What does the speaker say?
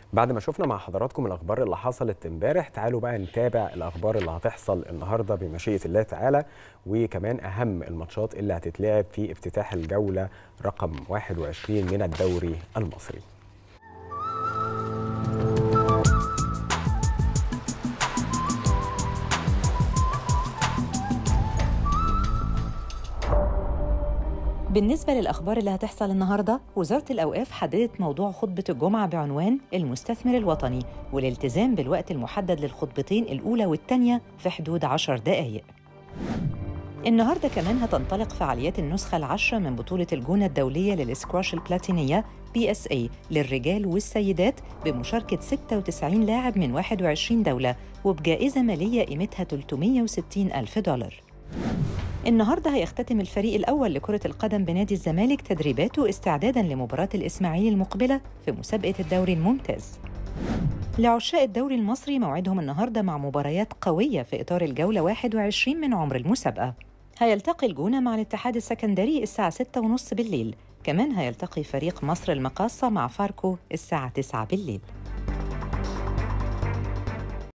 بعد ما شفنا مع حضراتكم الاخبار اللي حصلت امبارح تعالوا بقى نتابع الاخبار اللي هتحصل النهارده بمشيئه الله تعالى وكمان اهم الماتشات اللي هتتلعب في افتتاح الجوله رقم 21 من الدوري المصري بالنسبة للأخبار اللي هتحصل النهاردة وزارة الأوقاف حددت موضوع خطبة الجمعة بعنوان المستثمر الوطني والالتزام بالوقت المحدد للخطبتين الأولى والثانية في حدود عشر دقايق النهاردة كمان هتنطلق فعاليات النسخة العشرة من بطولة الجونة الدولية للإسكواش البلاتينية بي اس اي للرجال والسيدات بمشاركة 96 لاعب من 21 دولة وبجائزة مالية قيمتها 360 ألف دولار النهارده هيختتم الفريق الأول لكرة القدم بنادي الزمالك تدريباته استعدادا لمباراة الإسماعيلي المقبلة في مسابقة الدوري الممتاز. لعشاق الدوري المصري موعدهم النهارده مع مباريات قوية في إطار الجولة 21 من عمر المسابقة. هيلتقي الجونة مع الاتحاد السكندري الساعة 6:30 بالليل، كمان هيلتقي فريق مصر المقاصة مع فاركو الساعة 9 بالليل.